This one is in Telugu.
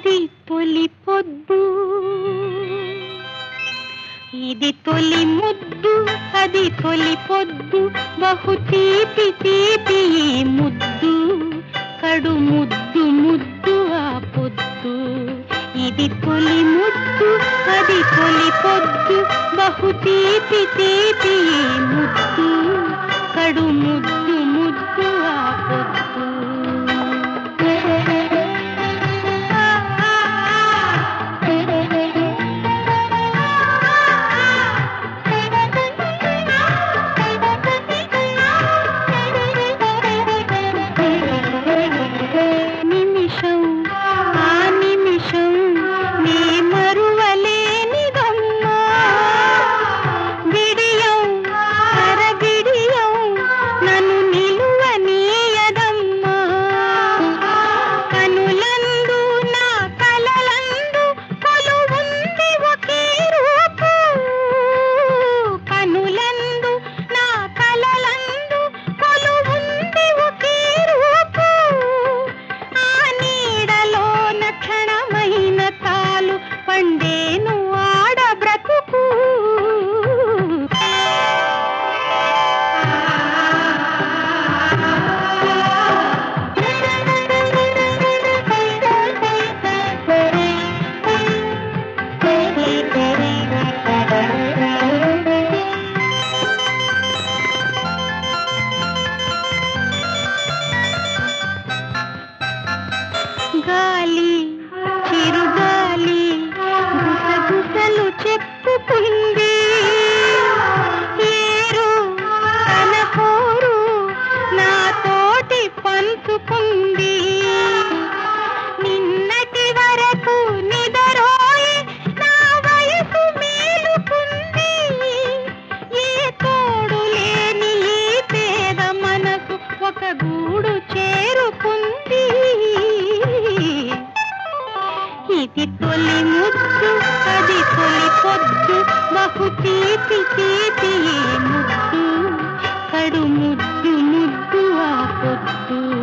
అది తొలి పొద్దు ఇది తొలి ముద్దు అది తొలి పొద్దు బహు తీపి తీపి ఈ ముద్దు కడు ముద్దు ముద్దు ఆ పొద్దు ఇది తొలి ముద్దు అది తొలి పొద్దు బహు తీపి తీపి ఈ ముద్దు కడు ముద్దు ముద్దు ఆ పొద్దు నిమిషం ఆ నిమిషం నీ మరువలేనిదమ్మా విడియం అరవిడియం నన్ను నిలువనీయదమ్మా కనులందు నా కలలందు కొలువుంది ఒకే రూపు కనులందు నా కలలందు కొలువుంది ఒకే రూపు ఆ నీడలోన క్షణమైన తాలు పండేను ఆడ బ్రతుకు గాలి చిరుగాలి గుసగుసలు చెప్పుకుంది ఏరు తన కోరు నాతోటి పంచుకుంది నిన్నటి వరకు నిదరోయి నా వయసు మేలుకుంది ఏ తోడు లేని ఈ పేద మనసు ఒక గూడు చేరుకుంది ఇది తొలి ముద్దు అది తొలి పొద్దు బహు తీపి తీపి ఈ ముద్దు కడు ముద్దు ముద్దు ఆ పొద్దు